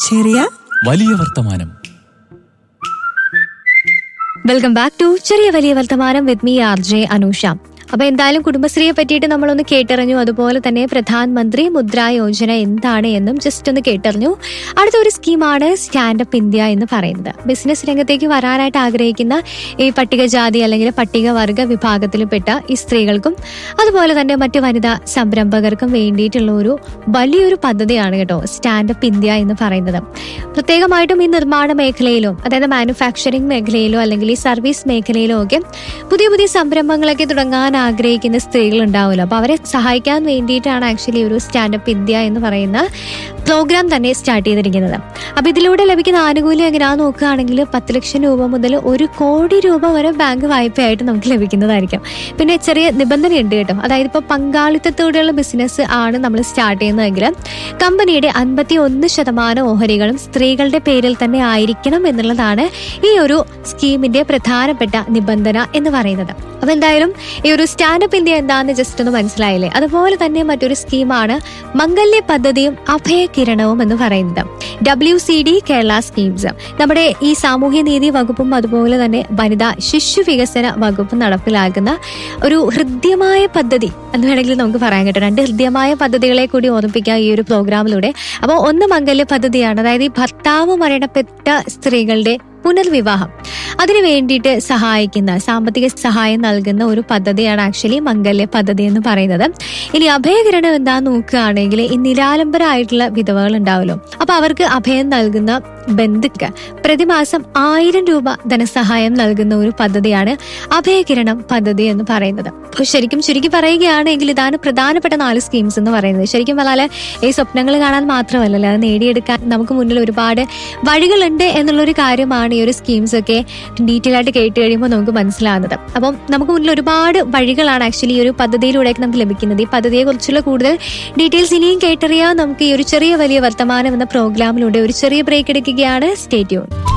ചെറിയ വലിയ വർത്തമാനം വെൽക്കം ബാക്ക് ടു ചെറിയ വലിയ വർത്തമാനം with me R J Anusha അപ്പൊ എന്തായാലും കുടുംബശ്രീയെ പറ്റിയിട്ട് നമ്മളൊന്ന് കേട്ടറിഞ്ഞു അതുപോലെ തന്നെ പ്രധാനമന്ത്രി മുദ്ര യോജന എന്താണ് എന്നും ജസ്റ്റ് ഒന്ന് കേട്ടറിഞ്ഞു അടുത്ത ഒരു സ്കീമാണ് സ്റ്റാൻഡപ്പ് ഇന്ത്യ എന്ന് പറയുന്നത് ബിസിനസ് രംഗത്തേക്ക് വരാനായിട്ട് ആഗ്രഹിക്കുന്ന ഈ പട്ടികജാതി അല്ലെങ്കിൽ പട്ടികവർഗ വിഭാഗത്തിൽപ്പെട്ട ഈ സ്ത്രീകൾക്കും അതുപോലെ തന്നെ മറ്റു വനിതാ സംരംഭകർക്കും വേണ്ടിയിട്ടുള്ള ഒരു വലിയൊരു പദ്ധതിയാണ് കേട്ടോ സ്റ്റാൻഡപ്പ് ഇന്ത്യ എന്ന് പറയുന്നത് പ്രത്യേകമായിട്ടും ഈ നിർമ്മാണ മേഖലയിലും അതായത് മാനുഫാക്ചറിംഗ് മേഖലയിലോ അല്ലെങ്കിൽ ഈ സർവീസ് മേഖലയിലോ ഒക്കെ പുതിയ പുതിയ സംരംഭങ്ങളൊക്കെ തുടങ്ങാൻ ആഗ്രഹിക്കുന്ന സ്ത്രീകൾ ഉണ്ടാവുമല്ലോ അപ്പൊ അവരെ സഹായിക്കാൻ വേണ്ടിയിട്ടാണ് ആക്ച്വലി ഒരു സ്റ്റാൻഡപ്പ് ഇന്ത്യ എന്ന് പറയുന്ന പ്രോഗ്രാം തന്നെ സ്റ്റാർട്ട് ചെയ്തിരിക്കുന്നത് അപ്പൊ ഇതിലൂടെ ലഭിക്കുന്ന ആനുകൂല്യം എങ്ങനെയാ നോക്കുകയാണെങ്കിൽ പത്ത് ലക്ഷം രൂപ മുതൽ ഒരു കോടി രൂപ വരെ ബാങ്ക് വായ്പയായിട്ട് നമുക്ക് ലഭിക്കുന്നതായിരിക്കും പിന്നെ ചെറിയ നിബന്ധനയുണ്ട് കേട്ടോ അതായത് ഇപ്പൊ പങ്കാളിത്തത്തോടെയുള്ള ബിസിനസ് ആണ് നമ്മൾ സ്റ്റാർട്ട് ചെയ്യുന്നതെങ്കിൽ കമ്പനിയുടെ അൻപത്തി ഒന്ന് ശതമാനം ഓഹരികളും സ്ത്രീകളുടെ പേരിൽ തന്നെ ആയിരിക്കണം എന്നുള്ളതാണ് ഈ ഒരു സ്കീമിന്റെ പ്രധാനപ്പെട്ട നിബന്ധന എന്ന് പറയുന്നത് അപ്പൊ എന്തായാലും ഈ ഒരു സ്റ്റാൻഡപ്പ് ഇന്ത്യ എന്താന്ന് ജസ്റ്റ് ഒന്ന് മനസ്സിലായില്ലേ അതുപോലെ തന്നെ മറ്റൊരു സ്കീമാണ് മംഗല്യ പദ്ധതിയും അഭയകിരണവും എന്ന് പറയുന്നത് W C D Kerala schemes നമ്മുടെ ഈ സാമൂഹ്യ നീതി വകുപ്പും അതുപോലെ തന്നെ വനിതാ ശിശു വികസന വകുപ്പും നടപ്പിലാക്കുന്ന ഒരു ഹൃദ്യമായ പദ്ധതി എന്ന് വേണമെങ്കിൽ നമുക്ക് പറയാൻ കേട്ടോ രണ്ട് ഹൃദ്യമായ പദ്ധതികളെ കൂടി ഓർമ്മിപ്പിക്കുക ഈ ഒരു പ്രോഗ്രാമിലൂടെ അപ്പോൾ ഒന്ന് മംഗല്യ പദ്ധതിയാണ് അതായത് ഈ ഭർത്താവ് മരണപ്പെട്ട സ്ത്രീകളുടെ പുനർവിവാഹം അതിനു വേണ്ടിയിട്ട് സഹായിക്കുന്ന സാമ്പത്തിക സഹായം നൽകുന്ന ഒരു പദ്ധതിയാണ് ആക്ച്വലി മംഗല്യ പദ്ധതി എന്ന് പറയുന്നത് ഇനി അഭയകിരണം എന്താന്ന് നോക്കുകയാണെങ്കിൽ ഈ നിരാലംബരായിട്ടുള്ള വിധവകൾ ഉണ്ടാവുമല്ലോ അപ്പൊ അവർക്ക് അഭയം നൽകുന്ന ബന്ധുക്ക് പ്രതിമാസം ആയിരം രൂപ ധനസഹായം നൽകുന്ന ഒരു പദ്ധതിയാണ് അഭയകിരണം പദ്ധതി എന്ന് പറയുന്നത് അപ്പോൾ ശരിക്കും ചുരുക്കി പറയുകയാണെങ്കിൽ ഇതാണ് പ്രധാനപ്പെട്ട നാല് സ്കീംസ് എന്ന് പറയുന്നത് ശരിക്കും പറഞ്ഞാൽ ഈ സ്വപ്നങ്ങൾ കാണാൻ മാത്രമല്ലല്ലോ അത് നേടിയെടുക്കാൻ നമുക്ക് മുന്നിൽ ഒരുപാട് വഴികളുണ്ട് എന്നുള്ളൊരു കാര്യമാണ് ഈ ഒരു സ്കീംസ് ഒക്കെ ഡീറ്റെയിൽ ആയിട്ട് കേട്ട് കഴിയുമ്പോൾ നമുക്ക് മനസ്സിലാകുന്നത് അപ്പം നമുക്ക് മുന്നിൽ ഒരുപാട് വഴികളാണ് ആക്ച്വലി ഈ ഒരു പദ്ധതിയിലൂടെയൊക്കെ നമുക്ക് ലഭിക്കുന്നത് ഈ പദ്ധതിയെ കുറിച്ചുള്ള കൂടുതൽ ഡീറ്റെയിൽസ് ഇനിയും കേട്ടറിയാൻ നമുക്ക് ഈ ഒരു ചെറിയ വലിയ വർത്തമാനം എന്ന പ്രോഗ്രാമിലൂടെ ഒരു ചെറിയ ബ്രേക്ക് എടുക്കുകയാണ് സ്റ്റേറ്റ്യൂൺ